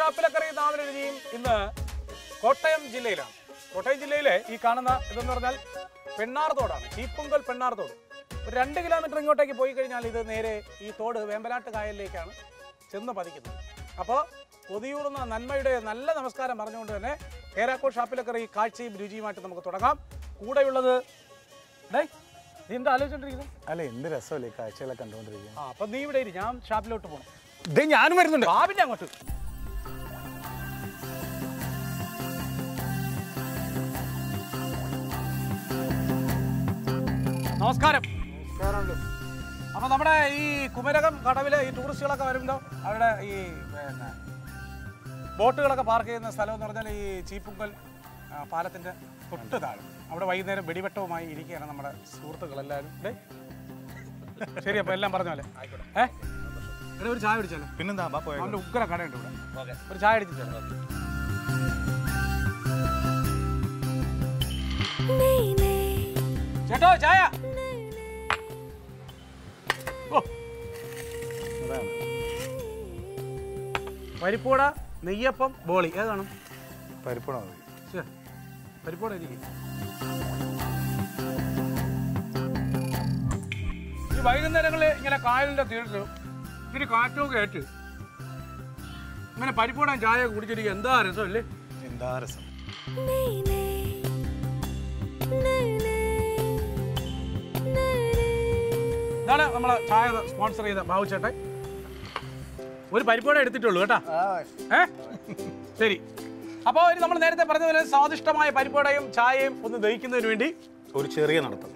ഷാപ്പിലക്കറി നാവിലെഴുതിയും ഇന്ന് കോട്ടയം ജില്ലയിലാണ് കോട്ടയം ജില്ലയിലെ ഈ കാണുന്ന ഇതെന്ന് പറഞ്ഞാൽ പെണ്ണാർതോടാണ് ചീപ്പുങ്കൽ പെണ്ണാർതോട് ഒരു രണ്ട് കിലോമീറ്റർ ഇങ്ങോട്ടേക്ക് പോയി കഴിഞ്ഞാൽ ഇത് നേരെ ഈ തോട് വേമ്പനാട്ട് കായലിലേക്കാണ് ചെന്ന് പതിക്കുന്നത് അപ്പോൾ കൊതിയൂറുന്ന നന്മയുടെ നല്ല നമസ്കാരം പറഞ്ഞുകൊണ്ട് തന്നെ കേരാക്കോ ഷാപ്പിലക്കറി കാഴ്ചയും രുചിയുമായിട്ട് നമുക്ക് തുടങ്ങാം കൂടെയുള്ളത് ഡേ നീ എന്താ ആലോചിച്ചോണ്ടിരിക്കുന്നത് അല്ല എന്ത് രസമല്ലേ ഈ കാഴ്ചകളൊക്കെ കണ്ടുകൊണ്ടിരിക്കുക ആ അപ്പം നീ ഇവിടെ ഇരി ഞാൻ ഷാപ്പിലോട്ട് പോകണം ഇത് ഞാനും വരുന്നുണ്ട് ബാബിന്റെ അങ്ങോട്ട് നമസ്കാരം അപ്പൊ നമ്മുടെ ഈ കുമരകം കടവില് ഈ ടൂറിസ്റ്റുകളൊക്കെ വരുമ്പോൾ അവിടെ ഈ പിന്നെ ബോട്ടുകളൊക്കെ പാർക്ക് ചെയ്യുന്ന സ്ഥലം എന്ന് പറഞ്ഞാൽ ഈ ചീപ്പുങ്കൽ ആ, പാലത്തിന്റെ തൊട്ട് താഴെ അവിടെ വൈകുന്നേരം വെടിവെട്ടവുമായി ഇരിക്കുകയാണ് നമ്മുടെ സുഹൃത്തുക്കളെല്ലാവരും ഡേ ശരി അപ്പൊ എല്ലാം പറഞ്ഞ പോലെ ഏ എടാ, ഒരു ചായ കുടിച്ചാലോ പിന്നെന്താ ബാ പോയോ അവന്റെ ഉഗ്ര കടയുണ്ട് ഇവിടെ ഒരു ചായ അടിച്ചിട്ട് ചേട്ടോ ചായ ഓ അതാണ് പരിപ്പൂട നെയ്യപ്പം ബോളി ഏതാണ് പരിപ്പണ മതി ശ്ശേ, പരിപ്പൂട എനിക്ക് ഈ വൈകുന്നേരങ്ങളിൽ ഇങ്ങനെ കായലിന്റെ തീരത്ത് ഇങ്ങനെ കാറ്റൊക്കെ ഏറ്റ് ഇങ്ങനെ പരിപ്പൂട ചായ കുടിച്ചിരിക്കുക എന്താ രസമല്ലേ എന്താ രസം ഇതാണ് നമ്മളെ ചായ സ്പോൺസർ ചെയ്ത ബാബു ചേട്ടൻ ഒരു പരിപ്പൂട എടുത്തിട്ടുള്ളൂ കേട്ടാ ഏ ശരി അപ്പോൾ നമ്മൾ നേരത്തെ പറഞ്ഞ പോലെ സ്വാദിഷ്ടമായ പരിപ്പൂടയും ചായയും ഒന്ന് ദഹിക്കുന്നതിന് വേണ്ടി ഒരു ചെറിയ നടത്തം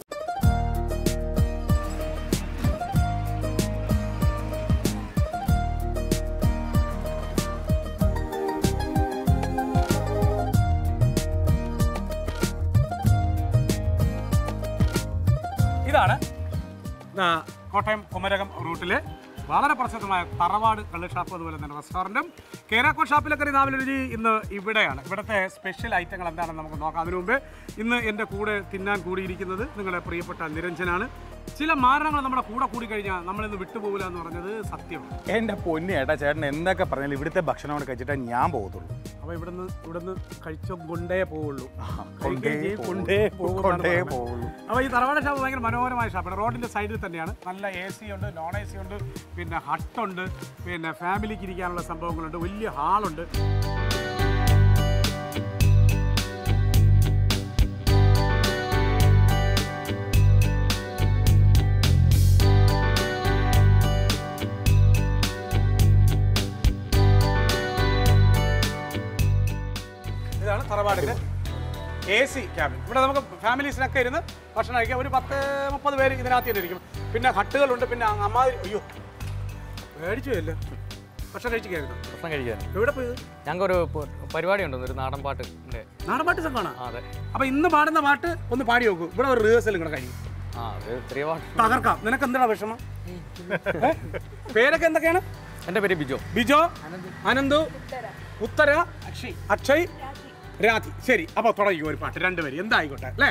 ഇതാണ് ആ, കോട്ടയം കുമരകം റൂട്ടിലെ വളരെ പ്രസിദ്ധമായ തറവാട് കള്ള് ഷാപ്പ് അതുപോലെ തന്നെ റെസ്റ്റോറൻറ്റും കേരാക്കോ ഷാപ്പിലൊക്കെ നാവിലെ രുചി ഇന്ന് ഇവിടെയാണ് ഇവിടുത്തെ സ്പെഷ്യൽ ഐറ്റങ്ങൾ എന്താണെന്ന് നമുക്ക് നോക്കാം അതിനു മുമ്പ് ഇന്ന് എൻ്റെ കൂടെ തിന്നാൻ കൂടിയിരിക്കുന്നത് നിങ്ങളുടെ പ്രിയപ്പെട്ട നിരഞ്ജനാണ് ചില മാരണങ്ങൾ നമ്മുടെ കൂടെ കൂടി കഴിഞ്ഞാൽ നമ്മളിന്ന് വിട്ടുപോകില്ല എന്ന് പറഞ്ഞത് സത്യമാണ് എന്റെ പൊന്നി ഏട്ടാ ചേട്ടൻ എന്തൊക്കെ പറഞ്ഞാലും ഇവിടുത്തെ ഭക്ഷണം കൂടെ കഴിച്ചിട്ടേ ഞാൻ പോകത്തുള്ളൂ അപ്പോൾ ഇവിടുന്ന് ഇവിടുന്ന് കഴിച്ചോ കൊണ്ടേ പോവുള്ളൂ കൊണ്ടേ കഴിക്കുകയും ചെയ്യും, പോവുള്ളൂ. കൊണ്ടേ പോകും എന്നാണ് കൊണ്ടേ പറയുന്നത്. പോവുള്ളൂ. അപ്പോൾ ഈ തറവാട് ഷാപ്പ് ഭയങ്കര മനോഹരമായ ഷാപ്പാണ് റോഡിന്റെ സൈഡിൽ തന്നെയാണ് നല്ല എ സി ഉണ്ട് നോൺ എ സി ഉണ്ട് പിന്നെ ഹട്ടുണ്ട് പിന്നെ ഫാമിലിക്ക് ഇരിക്കാനുള്ള സംഭവങ്ങളുണ്ട് വലിയ ഹാളുണ്ട് ഇതാണ് തറവാടിന്റെ എ സി ക്യാബിൻ ഇവിടെ നമുക്ക് ഫാമിലീസിനൊക്കെ ഇരുന്ന് ഭക്ഷണം കഴിക്കാം ഒരു പത്ത് മുപ്പത് പേര് ഇതിനകത്ത് തന്നെ ഇരിക്കും പിന്നെ ഹട്ടുകളുണ്ട് പിന്നെ അമ്മാതിരി അയ്യോ മേടിച്ചു അല്ലേ ഭക്ഷണം കഴിച്ചിരിക്കായിരുന്നു ഭക്ഷണം കഴിക്കാൻ എവിടെ പോയത് ഞങ്ങൾക്കൊരു പ- പരിപാടി ഉണ്ടെന്ന് ഒരു നാടൻ പാട്ട് ഉണ്ട് നാടൻ പാട്ട് സംഘമാണ് ആ അതെ അപ്പൊ ഇന്ന് പാടുന്ന പാട്ട് ഒന്ന് പാടി നോക്കൂ ഇവിടെ ഒരു റിഹേഴ്സൽ ഇങ്ങനെ കഴിയും ആ ഒരു ചെറിയ പാട്ട് തകർക്കാം നിനക്ക് എന്താണ് വിഷമം ഏ? പേരൊക്കെ എന്തൊക്കെയാണ് എൻ്റെ പേര് ബിജോ ബിജോ അനന്തു ഉത്തര അക്ഷയ് അക്ഷയ് രാധി ശരി അപ്പൊ തുടങ്ങിക്കോ ഒരു പാട്ട് രണ്ടുപേര് എന്തായിക്കോട്ടെ അല്ലേ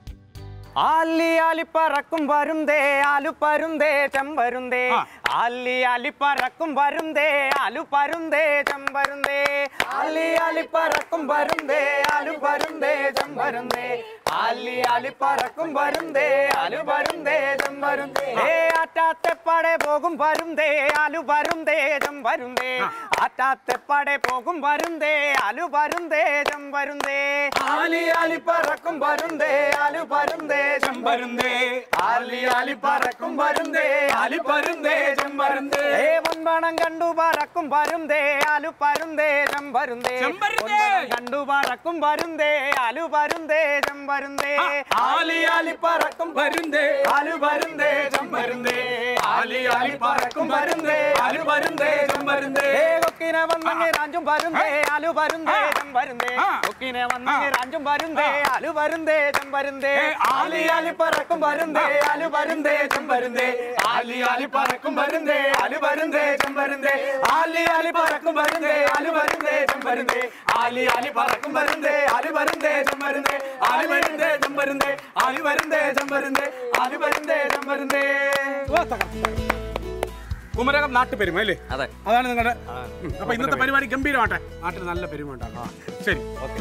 ആലി ആലി പറക്കും വരുന്തേ ആലു പരുന്തേ ചെമ്പരുന്തേ ആ. ആലി ആലി പറക്കും വരുന്തേ ആലു പരുന്തേ ചെമ്പരുന്തേ ആലി ആലി പറക്കും വരുന്തേ ആലു പരുന്തേ ചെമ്പരുന്തേ ആലി ആലി പറക്കും വരുന്തേ ആലു പരുന്തേ ചെമ്പരുന്തേ ഏ ആറ്റാത്തെപ്പാടെ പോകും വരുന്തേ ആലു പരുന്തേ ചെമ്പരുന്തേ ആറ്റാത്തെപ്പാടെ പോകും വരുന്തേ ആലു പരുന്തേ ചെമ്പരുന്തേ ആലി ആലി പറക്കും വരുന്തേ ആലു പരുന്തേ ചെമ്പരുന്തേ ആലി ആലി പറക്കും വരുന്തേ ആലു പരുന്തേ ചെമ്പരുന്തേ ഏ പൊൻപണം കണ്ടു പറക്കും വരുന്തേ ആലു പരുന്തേ ചെമ്പരുന്തേ ചെമ്പരുന്തേ. പൊൻപണം കണ്ടു പറക്കും വരുന്തേ ആലു പരുന്തേ ചെമ്പരുന്തേ ആലി ആലി പറക്കും വരുന്തേ ആലു പരുന്തേ ചെമ്പരുന്തേ ആലി ആലി പറക്കും വരുന്തേ ആലു പരുന്തേ ചെമ്പരുന്തേ ഏ കൊക്കിനെ വന്നങ്ങ് രാഞ്ചും പരുന്തേ ആലു പരുന്തേ ചെമ്പരുന്തേ ആ. കൊക്കിനെ വന്നങ്ങ് രാഞ്ചും പരുന്തേ ആലു പരുന്തേ ചെമ്പരുന്തേ ആലി ആലി പറക്കും വരുന്തേ ആലു പരുന്തേ ചെമ്പരുന്തേ ആലി ആലി പറക്കും വരുന്തേ ആലു പരുന്തേ ചെമ്പരുന്തേ ആലി ആലി പറക്കും വരുന്തേ ആലു പരുന്തേ ചെമ്പരുന്തേ ആലി ആലി പറക്കും വരുന്തേ ആലു പരുന്തേ ചെമ്പരുന്തേ ആലു വരുന്തേ ചെമ്പരുന്തേ ആലു വരുന്തേ ചെമ്പരുന്തേ ആലു വരുന്തേ ചെമ്പരുന്തേ ഓ, തകർത്ത്, തകർത്ത്. കുമരകം നാട്ടുപെരുമ അല്ലേ അതെ അതാണ് നിങ്ങളുടെ ഉം. അപ്പൊ ഇന്നത്തെ പരിപാടി ഗംഭീരമാട്ടെ നാട്ടിൽ നല്ല പെരുമ ഉണ്ടാകും ശരി ഓക്കെ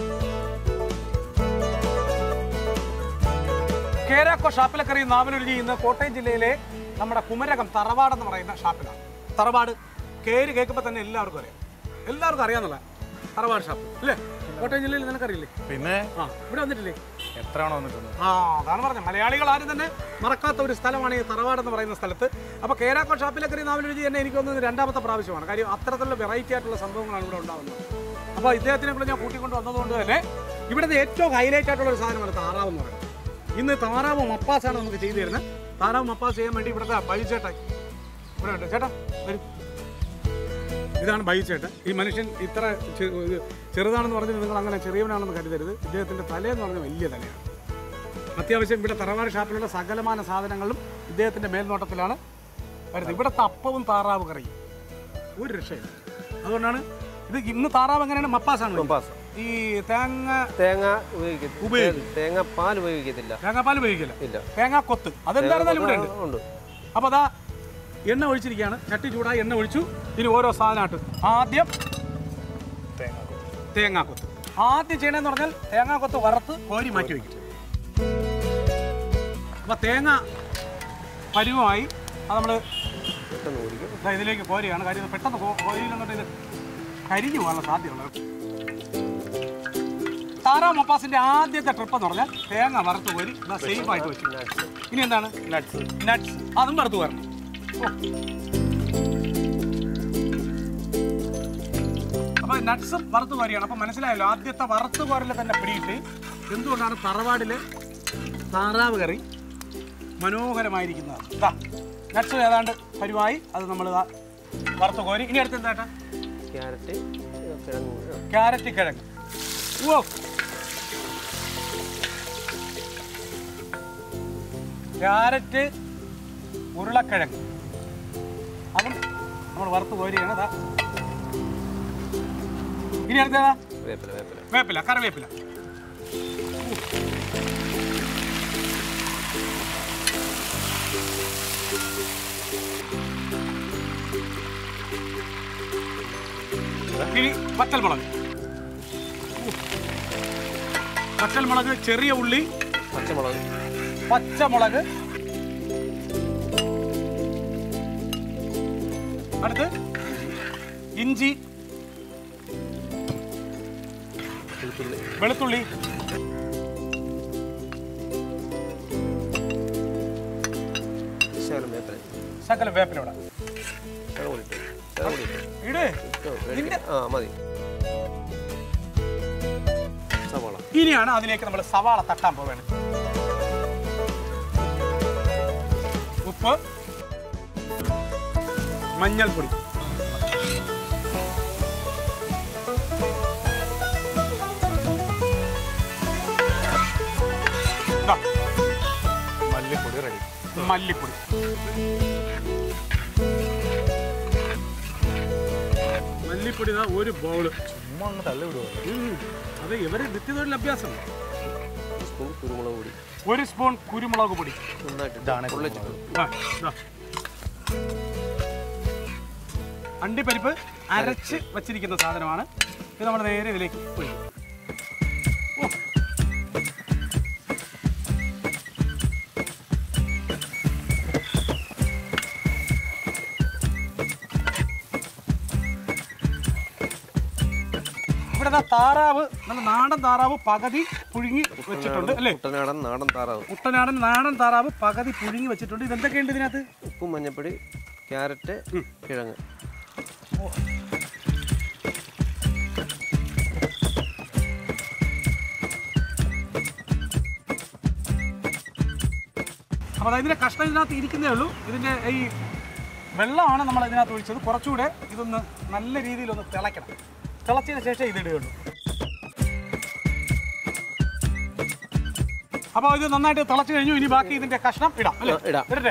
കേരാക്കോ ഷാപ്പിലക്കറി നാവലൊരുചി ഇന്ന് കോട്ടയം ജില്ലയിലെ നമ്മുടെ കുമരകം തറവാട് എന്ന് പറയുന്ന ഷാപ്പിലാണ് തറവാട് കേര് കേൾക്കുമ്പോൾ തന്നെ എല്ലാവർക്കും അറിയാം എല്ലാവർക്കും അറിയാന്നുള്ള തറവാട് ഷാപ്പ് അല്ലേ കോട്ടയം ജില്ലയിൽ നിനക്കറിയില്ലേ പിന്നെ ആ ഇവിടെ വന്നിട്ടില്ലേ എത്ര ആണോ വന്നിട്ടുണ്ട് ആ അതാണ് പറഞ്ഞത് മലയാളികൾ ആരും തന്നെ മറക്കാത്ത ഒരു സ്ഥലമാണ് ഈ തറവാട് എന്ന് പറയുന്ന സ്ഥലത്ത് അപ്പോൾ കേരാക്കോ ഷാപ്പിലക്കറി നാവലൊരുചി തന്നെ എനിക്ക് തോന്നുന്നത് രണ്ടാമത്തെ പ്രാവശ്യമാണ് കാര്യം അത്തരത്തിലുള്ള വെറൈറ്റി ആയിട്ടുള്ള സംഭവങ്ങളാണ് ഇവിടെ ഉണ്ടാകുന്നത് അപ്പോൾ ഇദ്ദേഹത്തിനെ കൂടെ ഞാൻ കൂട്ടിക്കൊണ്ട് വന്നതുകൊണ്ട് തന്നെ ഇവിടുത്തെ ഏറ്റവും ഹൈലൈറ്റ് ആയിട്ടുള്ള ഒരു സാധനമാണ് താറാവ് എന്ന് പറയുന്നത് ഇന്ന് താറാവ് മപ്പാസാണ് നമുക്ക് ചെയ്തു തരുന്നത് താറാവ് മപ്പാസ് ചെയ്യാൻ വേണ്ടി ഇവിടുത്തെ ബൈചേട്ടൻ ഇവിടെ ഉണ്ട് ചേട്ടാ വരും ഇതാണ് ബൈചേട്ടൻ ഈ മനുഷ്യൻ ഇത്ര ചെ- ഇത് ചെറുതാണെന്ന് പറഞ്ഞിട്ട് നിങ്ങൾ അങ്ങനെ ചെറിയവനാണെന്ന് കരുതരുത് ഇദ്ദേഹത്തിൻ്റെ തലയെന്ന് പറഞ്ഞാൽ വലിയ തലയാണ് അത്യാവശ്യം ഇവിടെ തറവാട് ഷാപ്പിലുള്ള സകലമാന സാധനങ്ങളും ഇദ്ദേഹത്തിൻ്റെ മേൽനോട്ടത്തിലാണ് വരുന്നത് ഇവിടുത്തെ അപ്പവും താറാവ് കറിയും ഒരു രക്ഷയില്ല അതുകൊണ്ടാണ് ഇത് ഇന്ന് താറാവ് എങ്ങനെയാണ് മപ്പാസാണ് മപ്പാസ്. ഈ തേങ്ങ തേങ്ങ ഉപയോഗിക്കത്തില്ല ഉപയോഗിക്കും. തേങ്ങ പാൽ ഉപയോഗിക്കത്തില്ല തേങ്ങാപ്പാൽ ഉപയോഗിക്കില്ല ഇല്ല തേങ്ങാ കൊത്ത് അതെന്തായിരുന്നാലും ഇവിടെ ഉണ്ട് ഉണ്ട് അപ്പോൾ അതാ എണ്ണ ഒഴിച്ചിരിക്കുകയാണ് ചട്ടി ചൂടായി എണ്ണ ഒഴിച്ചു ഇനി ഓരോ സാധനമായിട്ട് ആദ്യം തേങ്ങാക്കൊത്ത് ആദ്യം ചെയ്യണമെന്ന് പറഞ്ഞാൽ തേങ്ങാക്കൊത്ത് വറുത്ത് കോരി മാറ്റി വയ്ക്കും അപ്പോൾ തേങ്ങ പരുവമായി അത് നമ്മൾ പെട്ടെന്ന് കുടിക്കും ഇതിലേക്ക് കോരിയാണ് കാര്യം ഇത് പെട്ടെന്ന് കോ- കോരിയില്ലെന്നുണ്ട് ഇത് കരിഞ്ഞു പോകാനുള്ള സാധ്യതയുള്ളത് താറാ മപ്പാസിന്റെ ആദ്യത്തെ ട്രിപ്പ് എന്ന് പറഞ്ഞാൽ തേങ്ങ വറുത്ത് കോരി സേഫ് ആയിട്ട് വെച്ചു ഇനി എന്താണ് നട്ട്സ് നട്ട്സ് അതും വറുത്ത് വരണം ഓ. അപ്പൊ നട്ട്സും വറുത്ത് കോരിയാണ് അപ്പൊ മനസ്സിലായല്ലോ ആദ്യത്തെ വറുത്ത് കോരല് തന്നെ പിടിയിട്ട് എന്തുകൊണ്ടാണ് തറവാടില് താറാവ് കറി മനോഹരമായിരിക്കുന്നത് ഇതാ നട്ട്സ് ഏതാണ്ട് പരുവായി അത് നമ്മൾ വറുത്ത് കോരി ഇനി അടുത്ത് എന്താ ക്യാരറ്റ് കിഴങ്ങ് ക്യാരറ്റ് കിഴങ്ങ് ഓ ക്യാരറ്റ് ഉരുളക്കിഴങ്ങ് അതും നമ്മൾ വറുത്ത് കോരിയാണ് അതാ ഇനി അടുത്തതാ വേപ്പില വേപ്പില വേപ്പില കറിവേപ്പില ഇനി വറ്റൽമുളക് വറ്റൽമുളക് ചെറിയ ഉള്ളി പച്ചമുളക് പച്ചമുളക് അടുത്ത് ഇഞ്ചി വെളുത്തുള്ളി വെളുത്തുള്ളി ശകലം വേപ്പില ശകലം വേപ്പിലോട ശകലം കൂടി ഇട്ടു. ശകലം കൂടി ഇട്ടു. ഇട് ഇട്ടോ, ഇതിന്റെ- ആ മതി സവാള ഇനിയാണ് അതിലേക്ക് നമ്മൾ സവാള തട്ടാൻ പോവുകയാണ് ഉപ്പ് മഞ്ഞൾപ്പൊടി ദാ, മല്ലിപ്പൊടി റെഡി മല്ലിപ്പൊടി മല്ലിപ്പൊടി ദാ ഒരു ബൗള് ചുമ്മാ അങ്ങ് തള്ളി വിടുവോ അത് ഇവര് നിത്യതൊഴിൽ അഭ്യാസമാണ് ഒരു സ്പൂൺ കുരുമുളക് പൊടി ഒരു സ്പൂൺ കുരുമുളക് പൊടി നന്നായിട്ട് ഇതാണ് പൊള്ളിച്ചിട്ടു ദാ, ദാ. അണ്ടിപ്പരിപ്പ് അരച്ച് വച്ചിരിക്കുന്ന സാധനമാണ് ഇത് നമ്മൾ നേരെ ഇതിലേക്ക് ഒഴിക്കും ഓ. ഇവിടെ ദാ താറാവ് നല്ല നാടൻ താറാവ് പകുതി പുഴുങ്ങി വെച്ചിട്ടുണ്ട് അല്ലേ കുട്ടനാടൻ നാടൻ താറാവ് കുട്ടനാടൻ നാടൻ താറാവ് പകുതി പുഴുങ്ങി വെച്ചിട്ടുണ്ട് ഇതെന്തൊക്കെയുണ്ട് ഇതിനകത്ത് ഉപ്പും മഞ്ഞപ്പൊടി ക്യാരറ്റ് കിഴങ്ങ് അപ്പോൾ അതിൻ്റെ കഷ്ണം ഇതിനകത്ത് ഇരിക്കുന്നേ ഉള്ളൂ ഇതിൻ്റെ ഈ വെള്ളമാണ് നമ്മൾ ഇതിനകത്ത് ഒഴിച്ചത് കുറച്ചുകൂടെ ഇതൊന്ന് നല്ല രീതിയിലൊന്ന് തിളയ്ക്കണം തിളച്ചതിന് ശേഷം ഇത് ഇടുകയുള്ളൂ അപ്പോൾ ഇത് നന്നായിട്ട് തിളച്ച് കഴിഞ്ഞു ഇനി ബാക്കി ഇതിൻ്റെ കഷ്ണം ഇടാം അല്ലേ ആ, ഇടാം. ഇടട്ടെ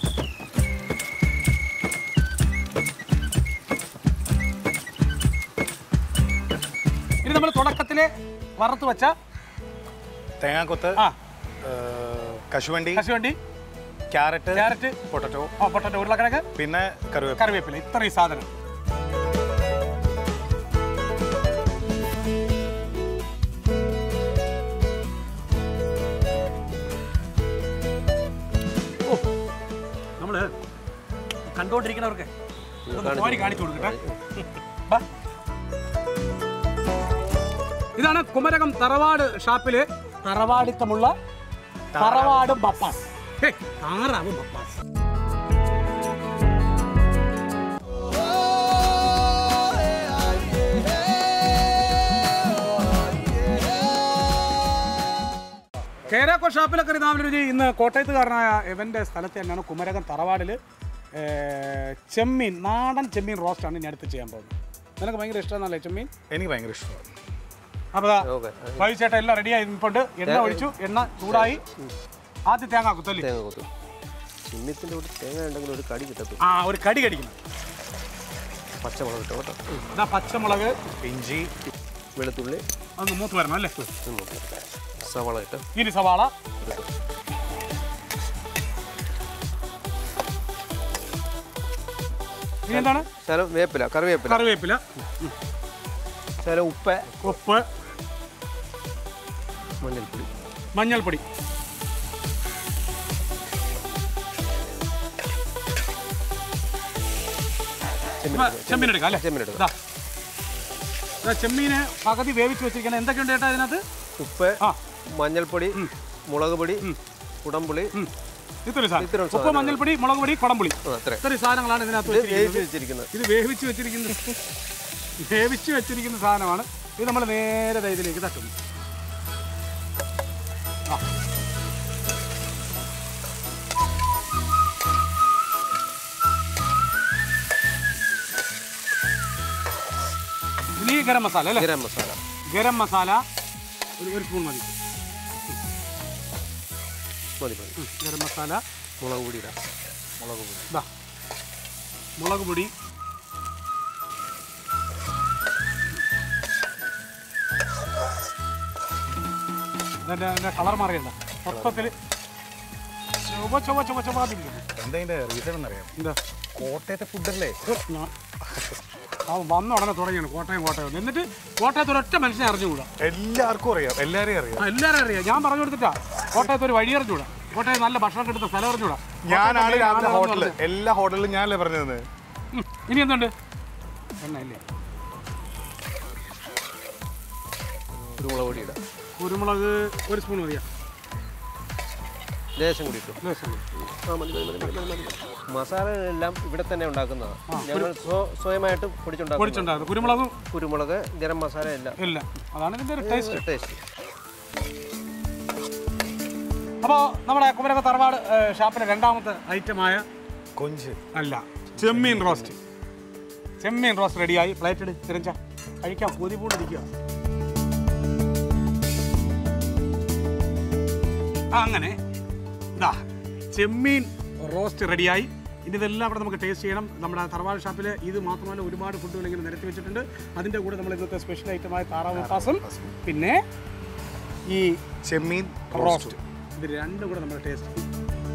ഇനി നമ്മൾ തുടക്കത്തിലെ വറുത്ത് വെച്ച തേങ്ങാക്കൊത്ത് ആ ഏഹ്, കശുവണ്ടി കശുവണ്ടി ക്യാരറ്റ് ക്യാരറ്റ് പൊട്ടറ്റോ ആ പൊട്ടറ്റോ ഉരുളക്കിഴങ്ങ് പിന്നെ കറിവേപ്പില കറിവേപ്പില ഇത്രയും സാധനം ഓ, നമ്മള് കണ്ടുകൊണ്ടിരിക്കുന്നവർക്ക് ഇതൊന്ന് കോരി കാണിച്ചു കൊടുക്കട്ടെ ബാ. ഇതാണ് കുമരകം തറവാട് ഷാപ്പില് തറവാടിത്തമുള്ള തറവാടും ബപ്പാസ് ഹേ, താറാവും ബപ്പാസ് കേരാക്കോ ഷാപ്പിലൊക്കെ രാവിലെ രുചി ഇന്ന് കോട്ടയത്തുകാരനായ ഇവൻ്റെ സ്ഥലത്ത് തന്നെയാണ് കുമരകം തറവാടിൽ ചെമ്മീൻ നാടൻ ചെമ്മീൻ റോസ്റ്റാണ് ഇനി അടുത്ത് ചെയ്യാൻ പോകുന്നത് നിനക്ക് ഭയങ്കര ഇഷ്ടമാണല്ലേ ചെമ്മീൻ എനിക്ക് ഭയങ്കര ഇഷ്ടമാണ് അപ്പോൾ വൈ ചേട്ടൻ എല്ലാം റെഡിയായി നിൽപ്പുണ്ട് എണ്ണ ഒഴിച്ചു എണ്ണ ചൂടായി ആദ്യം തേങ്ങ കുത്തല്ലേ തേങ്ങ കൊത്തും ചിമ്മിത്തിൻ്റെ കൂടെ തേങ്ങ ഉണ്ടെങ്കിൽ ഒരു കടി കിട്ടത്തു ആ ഒരു കടി കടിക്കണം പച്ചമുളക് ഇട്ടോ കേട്ടോ ഇതാ പച്ചമുളക് ഇഞ്ചി വെളുത്തുള്ളി അതൊന്ന് മൂത്ത് വരണം അല്ലേ ഇത് നോക്ക്. സവാള ഇട്ട് ഇനി സവാള ഇനി എന്താണ് ശകലം വേപ്പില കറിവേപ്പില കറിവേപ്പില ശകലം ഉപ്പ് ഉപ്പ് മഞ്ഞൾപ്പൊടി മഞ്ഞൾപ്പൊടി ഇപ്പൊ ചെമ്മീൻ എടുക്കാം അല്ലേ ചെമ്മീൻ എടുക്കാം. ഇതാ. ഇതാ ചെമ്മീന് പകുതി വേവിച്ച് വെച്ചിരിക്കണം എന്തൊക്കെയുണ്ട് ചേട്ടാ ഇതിനകത്ത് ഉപ്പ് ആ മഞ്ഞൾപ്പൊടി മുളക് പൊടി കുടംപുളി ഉം. ഇത്രയും സാധനം ഇത്രയും ഉപ്പ് സാധനങ്ങൾ. മഞ്ഞൾപ്പൊടി മുളക് പൊടി കുടംപുളി ആ അത്ര ഇത്രയും സാധനങ്ങളാണ് ഇതിനകത്ത് ഇത് വെച്ചിരിക്കുന്നത് വേവിച്ച് വെച്ചിരിക്കുന്നത് ഇത് വേവിച്ച് വെച്ചിരിക്കുന്ന വേവിച്ച് വെച്ചിരിക്കുന്ന സാധനമാണ് ഇത് നമ്മൾ നേരെ ദേ ഇതിലേക്ക് തട്ടുന്നു ആ. ഇനി ഗരം മസാല അല്ലേ ഗരം മസാല ഗരം മസാല ഒരു ഒരു സ്പൂൺ മതി മതി മതി ഉം, ഗരം മസാല മുളക് പൊടി ഇടാം മുളക് പൊടി ഇതാ മുളക് പൊടി ഇതിൻ്റെ അതിൻ്റെ കളർ മാറിയല്ല മൊത്തത്തിൽ ചുവ ചുവ ചുവ ചുവാതിരിക്കുന്നു എന്താ അതിന്റെ റീസൺ എന്നറിയാം എന്താ കോട്ടയത്തെ ഫുഡല്ലേ ഞാൻ അവൻ വന്ന ഉടനെ തുടങ്ങിയാണ് കോട്ടയം കോട്ടയം എന്നിട്ട് കോട്ടയത്ത് ഒരൊറ്റ മനുഷ്യനെ അറിഞ്ഞുകൂടാ എല്ലാവർക്കും അറിയാം എല്ലാരെയും അറിയാം ആ, എല്ലാവരും അറിയാം ഞാൻ പറഞ്ഞു കൊടുത്തിട്ടാ കോട്ടയത്ത് ഒരു വഴി അറിഞ്ഞൂടാ കോട്ടയം നല്ല ഭക്ഷണം കിട്ടുന്ന സ്ഥലം അറിഞ്ഞൂടാ ഞാനാണ് കോട്ടയത്ത് രാവിലെ ആളാണെന്ന് ഹോട്ടലിൽ പറഞ്ഞ്. എല്ലാ ഹോട്ടലിലും ഞാനല്ലേ പറഞ്ഞു തന്നെ ഉം, ഇനി എന്തുണ്ട് എണ്ണ ഇല്ലേ കുരുമുളക് പൊടി ഇടാം കുരുമുളക് ഒരു സ്പൂൺ മതിയാ ലേശം കൂടി ഇട്ടു ലേശം മതി. ആ മതി മതി മതി മതി മതി മതി മസാലകളെല്ലാം ഇവിടെ തന്നെ ഉണ്ടാക്കുന്നതാണ് ഞങ്ങൾ സ്വ- സ്വയമായിട്ട് പൊടിച്ചുണ്ടാക്കും പൊടിച്ചുണ്ടായിരുന്നു കുരുമുളകും കുരുമുളക് ഗരം മസാല എല്ലാം ഇല്ല അതാണ് ഇതിന്റെ ഒരു ടേസ്റ്റ് ടേസ്റ്റ് അപ്പോൾ നമ്മുടെ കുമരക തറവാട് ഏ, ഷാപ്പിലെ രണ്ടാമത്തെ ഐറ്റമായ കൊഞ്ച് അല്ല ചെമ്മീൻ റോസ്റ്റ് ചെമ്മീൻ റോസ്റ്റ് റെഡിയായി പ്ലേറ്റ് ഇട് തിരഞ്ച കഴിക്കാം പൂതി പൂണ്ടിരിക്കുക അങ്ങനെ ഇതാ ചെമ്മീൻ റോസ്റ്റ് റെഡിയായി ഇനി ഇതെല്ലാം ഇവിടെ നമുക്ക് ടേസ്റ്റ് ചെയ്യണം നമ്മുടെ തറവാട് ഷാപ്പിൽ ഇത് മാത്രമല്ല ഒരുപാട് ഫുഡുകൾ ഇങ്ങനെ നിരത്തി വെച്ചിട്ടുണ്ട് അതിൻ്റെ കൂടെ നമ്മൾ ഇന്നത്തെ സ്പെഷ്യൽ ഐറ്റമായ താറാവ് മപ്പാസും പിന്നെ ഈ ചെമ്മീൻ റോസ്റ്റ് ഇത് രണ്ടും കൂടെ നമ്മൾ ടേസ്റ്റ് ചെയ്യും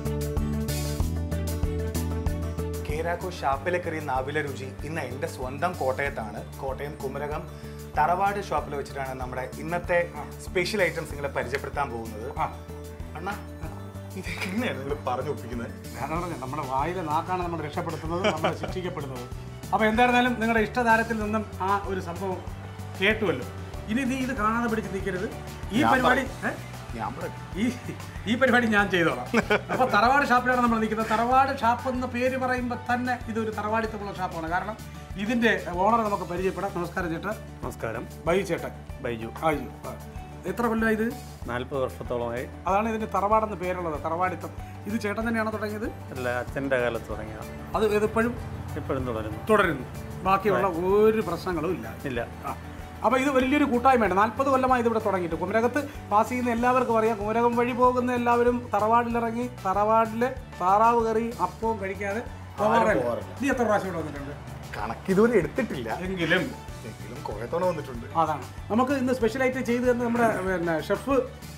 കേരാക്കോ ഷാപ്പിലെ കറി നാവിലെ രുചി ഇന്ന് എൻ്റെ സ്വന്തം കോട്ടയത്താണ് കോട്ടയം കുമരകം തറവാട് ഷോപ്പിൽ വെച്ചിട്ടാണ് നമ്മുടെ ഇന്നത്തെ സ്പെഷ്യൽ ഐറ്റംസ് നിങ്ങളെ പരിചയപ്പെടുത്താൻ പോകുന്നത് ആ അണ്ണാ ഇത് എങ്ങനെയാണ് നിങ്ങൾ പറഞ്ഞു ഒപ്പിക്കുന്നത് ഞാൻ പറഞ്ഞു നമ്മുടെ വായിലെ നാക്കാണ് നമ്മൾ രക്ഷപ്പെടുത്തുന്നത് നമ്മൾ ശിക്ഷിക്കപ്പെടുന്നത് അപ്പോൾ എന്തായിരുന്നാലും നിങ്ങളുടെ ഇഷ്ടതാരത്തിൽ നിന്നും ആ ഒരു സംഭവം കേട്ടുവല്ലോ ഇനി നീ ഇത് കാണാതെ പിടിച്ച് നിൽക്കരുത് ഈ ഞാൻ പരിപാടി ഏ? ഞാൻ പറയും ഈ ഈ പരിപാടി ഞാൻ ചെയ്തോളാം അപ്പോൾ തറവാട് ഷാപ്പിലാണ് നമ്മൾ നിൽക്കുന്നത് തറവാട് ഷാപ്പ് എന്ന പേര് പറയുമ്പോൾ തന്നെ ഇതൊരു തറവാടിത്തമുള്ള ഷാപ്പാണ് കാരണം ഇതിൻ്റെ ഓണർ നമുക്ക് പരിചയപ്പെടാം നമസ്കാരം ചേട്ടാ നമസ്കാരം ബൈ ചേട്ടൻ ബൈജു ആയി എത്ര കൊല്ലം ഇത് നാൽപ്പത് വർഷത്തോളമായി അതാണ് ഇതിൻ്റെ തറവാടെന്ന് പേരുള്ളത് തറവാടിത്തം ഇത് ചേട്ടൻ തന്നെയാണോ തുടങ്ങിയത് അല്ല അച്ഛൻ്റെ കാലത്ത് തുടങ്ങിയ അത് ഇതിപ്പോഴും ഇപ്പോഴും തുടരുന്നു തുടരുന്നു ബാക്കിയുള്ള ഒരു പ്രശ്നങ്ങളും ഇല്ല ഇല്ല ആ. അപ്പോൾ ഇത് വലിയൊരു കൂട്ടായ്മയാണ് നാൽപ്പത് കൊല്ലമായി ഇതിവിടെ തുടങ്ങിയിട്ട് കുമരകത്ത് പാസ് ചെയ്യുന്ന എല്ലാവർക്കും അറിയാം കുമരകം വഴി പോകുന്ന എല്ലാവരും തറവാടിലിറങ്ങി തറവാടിലെ താറാവ് കറി അപ്പവും കഴിക്കാതെ പോകാറില്ല നീ എത്ര പ്രാവശ്യം ഇവിടെ വന്നിട്ടുണ്ട് കണക്ക് ഇതുവരെ എടുത്തിട്ടില്ല എങ്കിലും എങ്കിലും കുറെ തവണ വന്നിട്ടുണ്ട് അതാണ് നമുക്ക് ഇന്ന് സ്പെഷ്യലായിട്ട് ചെയ്തു തന്ന നമ്മുടെ പിന്നെ ഷെഫ്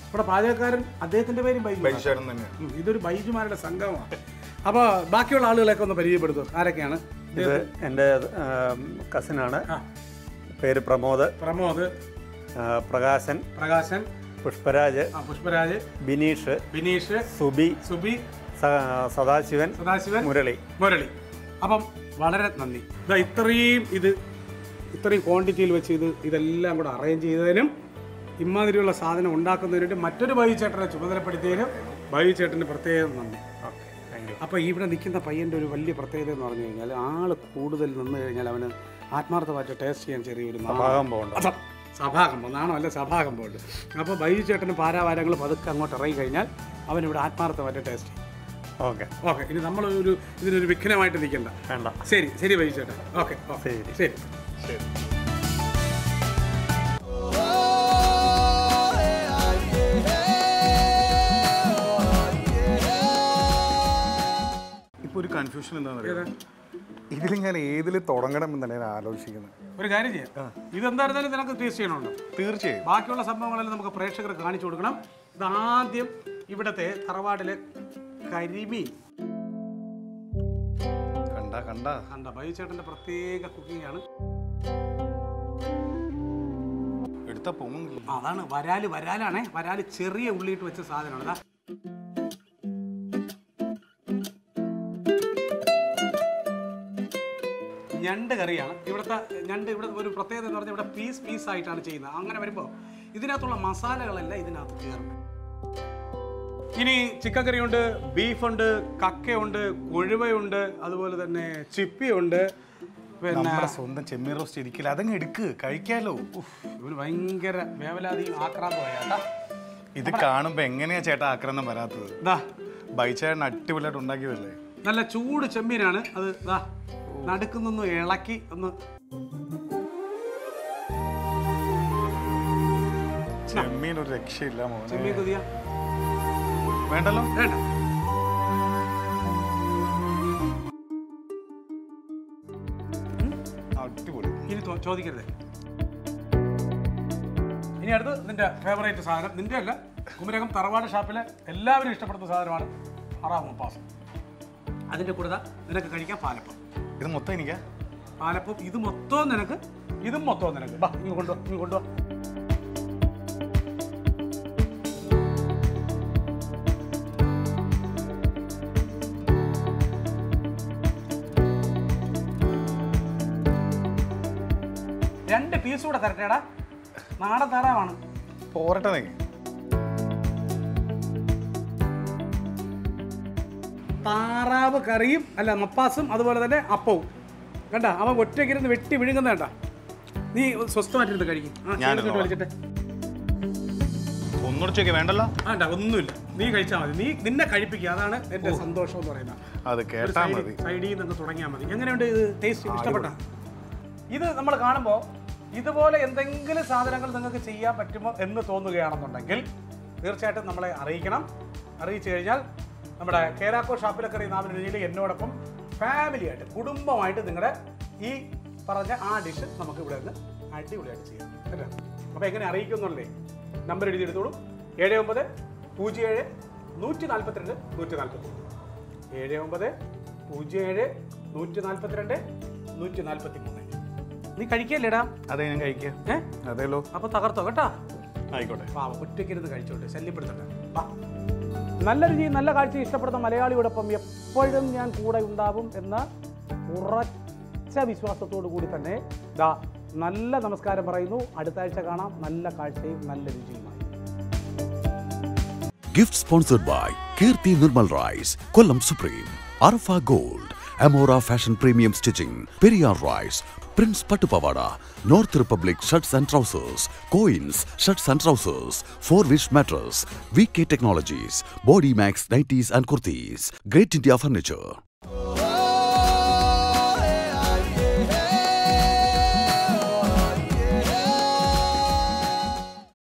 ഇവിടെ പാചകക്കാരൻ അദ്ദേഹത്തിന്റെ പേരും ബൈജു എന്നാണ്. ബൈജുചേട്ടൻ തന്നെയാണ് ഉം, ഇതൊരു ബൈജുമാരുടെ സംഘമാണ് അപ്പോൾ ബാക്കിയുള്ള ആളുകളെയൊക്കെ ഒന്ന് പരിചയപ്പെടുത്തും ആരൊക്കെയാണ് ഇത് എൻ്റെ കസിനാണ് ആ. പേര് പ്രമോദ് പ്രമോദ് ആ, പ്രകാശൻ പ്രകാശൻ പുഷ്പരാജ് ആ, പുഷ്പരാജ് ബിനീഷ് ബിനീഷ് സുബി സുബി സ- സദാശിവൻ സദാശിവൻ മുരളി മുരളി അപ്പം വളരെ നന്ദി ഇതാ ഇത്രയും ഇത് ഇത്രയും ക്വാണ്ടിറ്റിയിൽ വെച്ച് ഇത് ഇതെല്ലാം കൂടെ അറേഞ്ച് ചെയ്തതിനും ഇമാതിരിയുള്ള സാധനം ഉണ്ടാക്കുന്നതിനും മറ്റൊരു ബൈ ചേട്ടനെ ചുമതലപ്പെടുത്തിയതിനും ബൈ ചേട്ടന് പ്രത്യേകം നന്ദി ഓക്കെ താങ്ക് യു അപ്പോൾ ഇവിടെ നിൽക്കുന്ന പയ്യൻ്റെ ഒരു വലിയ പ്രത്യേകത എന്ന് പറഞ്ഞു കഴിഞ്ഞാൽ ആൾ കൂടുതൽ നിന്ന് കഴിഞ്ഞാൽ അവന് ആത്മാർത്ഥമായിട്ട് ടേസ്റ്റ് ചെയ്യാൻ ചെറിയൊരു നാണം. സഭാകമ്പം ഉണ്ട്. അതെ, സഭാകമ്പം നാണോ അല്ല സഭാകമ്പം ഉണ്ട് അപ്പോൾ ബൈജു ചേട്ടന് പാരാവാരങ്ങൾ പതുക്കെ അങ്ങോട്ട് ഇറങ്ങി കഴിഞ്ഞാൽ അവൻ ഇവിടെ ആത്മാർത്ഥമായിട്ട് ടേസ്റ്റ് ചെയ്യും ഓക്കെ ഓക്കെ ഇനി നമ്മൾ ഒരു ഇതിനൊരു വിഘ്നമായിട്ട് നിൽക്കണ്ട വേണ്ട ശരി ശരി ബൈജു ചേട്ടൻ ഓക്കെ ഓക്കെ ശരി. ശരി ഇപ്പൊ ഒരു കൺഫ്യൂഷൻ എന്താണെന്ന് അറിയാം ഇതിൽ ഞാൻ ഏതിൽ തുടങ്ങണം എന്നാണ് ഞാൻ ആലോചിക്കുന്നത് ഒരു കാര്യം ചെയ്യാം ഇതെന്തായിരുന്നാലും നിനക്ക് ടേസ്റ്റ് ചെയ്യണമല്ലോ തീർച്ചയായും ബാക്കിയുള്ള സംഭവങ്ങളെല്ലാം നമുക്ക് പ്രേക്ഷകർ കാണിച്ചു കൊടുക്കണം ഇതാദ്യം ഇവിടുത്തെ തറവാട്ടിലെ കരിമീൻ കണ്ട കണ്ട കണ്ട ബൈജു ചേട്ടൻ്റെ പ്രത്യേക കുക്കിംഗ് ആണ് എടുത്ത പൊങ്ങുന്നില്ല ആ, അതാണ് വരാല് വരാലാണേ വരാല് ചെറിയ ഉള്ളിയിട്ട് വെച്ച സാധനമാണ് ദാ. ഞണ്ട് കറിയാണ് ഇവിടുത്തെ ഞണ്ട് ഇവിടെ ഒരു പ്രത്യേകത എന്ന് പറഞ്ഞാൽ ഇവിടെ പീസ് പീസ് ആയിട്ടാണ് ചെയ്യുന്നത് അങ്ങനെ വരുമ്പോൾ ഇതിനകത്തുള്ള മസാലകളെല്ലാം ഇതിനകത്ത് കയറും ഇനി ചിക്കൻ കറിയുണ്ട് ബീഫുണ്ട് കക്കയുണ്ട് കൊഴുവയുണ്ട് അതുപോലെ തന്നെ ചിപ്പിയുണ്ട് പിന്നെ നമ്മുടെ സ്വന്തം ചെമ്മീൻ റോസ്റ്റ് ഇരിക്കില്ല അതങ്ങ് എടുക്ക് കഴിക്കാലോ ഇവന് ഭയങ്കര വേവലാതിയും ആക്രാന്തമായ കേട്ടാ ഇത് കാണുമ്പോ എങ്ങനെയാ ചേട്ടാ ആക്രമണം വരാത്തത് ഇതാ ബൈച്ചേട്ടൻ അടിപൊളിയായിട്ട് ഉണ്ടാക്കിയതല്ലേ നല്ല ചൂട് ചെമ്മീനാണ് അത് ഇതാ നടുക്കുന്നൊന്ന് ഇളക്കി ഒന്ന് ചെമ്മീൻ ഒരു രക്ഷയില്ല മോനെ ചെമ്മീൻ കൊതിയ വേണ്ടല്ലോ വേണ്ട അടിപൊളി ഇനി ചോ- ചോദിക്കരുത് ഇനി അടുത്ത് നിന്റെ ഫേവറേറ്റ് സാധനം നിന്റെ അല്ല കുമരകം തറവാട് ഷാപ്പിലെ എല്ലാവരും ഇഷ്ടപ്പെടുന്ന സാധനമാണ് അറാവ് മുപ്പാസ് അതിൻ്റെ കൂടെ ദാ നിനക്ക് കഴിക്കാൻ പാലപ്പം ഇത് മൊത്തം എനിക്കാ പാലപ്പം ഇത് മൊത്തവും നിനക്ക് ഇതും മൊത്തവും നിനക്ക് വാ ഇങ്ങ് കൊണ്ടുവാ ഇങ്ങ് കൊണ്ടുവാ രണ്ട് പീസ് കൂടെ തരട്ടേടാ നാടൻ താറാവാണ് പോരട്ടെ നീ താറാവ് കറിയും അല്ല മപ്പാസും അതുപോലെ തന്നെ അപ്പവും കണ്ട അവൻ ഒറ്റയ്ക്കിരുന്ന് വെട്ടി വിഴുങ്ങുന്ന കണ്ട നീ സ്വസ്ഥമായിട്ടിരുന്ന് കഴിക്കും ആ, ഞാനിത് ചേർത്തിട്ട് വലിച്ചിട്ടെ ഒന്നുകൂടെ ചോദിക്കാം വേണ്ടല്ലോ വേണ്ട ഒന്നുമില്ല നീ കഴിച്ചാൽ മതി നീ നിന്നെ കഴിപ്പിക്കുക അതാണ് എന്റെ സന്തോഷം എന്ന് പറയുന്നത് അത് ഒരു കേട്ടാ സൈഡിൽ- മതി സൈഡിൽ നിന്ന് തുടങ്ങിയാൽ മതി എങ്ങനെയുണ്ട് ഇത് ടേസ്റ്റ് ഇഷ്ടപ്പെട്ട ഇത് നമ്മൾ കാണുമ്പോൾ ഇതുപോലെ എന്തെങ്കിലും സാധനങ്ങൾ നിങ്ങൾക്ക് ചെയ്യാൻ പറ്റുമോ എന്ന് തോന്നുകയാണെന്നുണ്ടെങ്കിൽ തീർച്ചയായിട്ടും നമ്മളെ അറിയിക്കണം അറിയിച്ചു കഴിഞ്ഞാൽ നമ്മുടെ കേരാക്കോ ഷാപ്പിലക്കറി നാവിന് രുചിയിൽ എന്നോടൊപ്പം ഫാമിലിയായിട്ട് കുടുംബമായിട്ട് നിങ്ങളുടെ ഈ പറഞ്ഞ ആ ഡിഷ് നമുക്ക് ഇവിടെ നിന്ന് അടിപൊളിയായിട്ട് ചെയ്യാം അല്ലേ അപ്പോൾ എങ്ങനെ അറിയിക്കുന്നുള്ളേ നമ്പർ എഴുതിയെടുത്തോളൂ ഏഴ് ഒമ്പത് പൂജ്യം ഏഴ് നൂറ്റി നാൽപ്പത്തിരണ്ട് നൂറ്റി നാൽപ്പത്തി ഏഴ് ഒമ്പത് പൂജ്യം ഏഴ് നൂറ്റി നാൽപ്പത്തിരണ്ട് നൂറ്റി നാൽപ്പത്തി മൂന്ന് നീ കഴിക്കല്ലേടാ അതെ ഞാൻ കഴിക്കാം ഏ അതേലോ അപ്പൊ തകർത്തോ കേട്ടാ ആയിക്കോട്ടെ പാവ ഒറ്റയ്ക്കിരുന്ന് കഴിച്ചോട്ടെ ശല്യപ്പെടുത്തട്ടെ വാ നല്ല രുചി നല്ല കാഴ്ച ഇഷ്ടപ്പെടുന്ന മലയാളിയോടൊപ്പം എപ്പോഴും ഞാൻ കൂടെ ഉണ്ടാവും എന്ന ഉറച്ച വിശ്വാസത്തോടു കൂടി തന്നെ ദാ നല്ല നമസ്കാരം പറയുന്നു അടുത്ത ആഴ്ച കാണാം നല്ല കാഴ്ചയും നല്ല രുചിയുമായി Gift sponsored by Kirti Nirmal Rice, Kollam Supreme, Arfa Gold, Amora Fashion Premium Stitching, Periyar Rice, Prince Patupavada, North Republic Shirts and Trousers, Coins, Shirts and Trousers, Four Wish Mattress, VK Technologies, Body Max Nighties and Kurtis, Great India Furniture.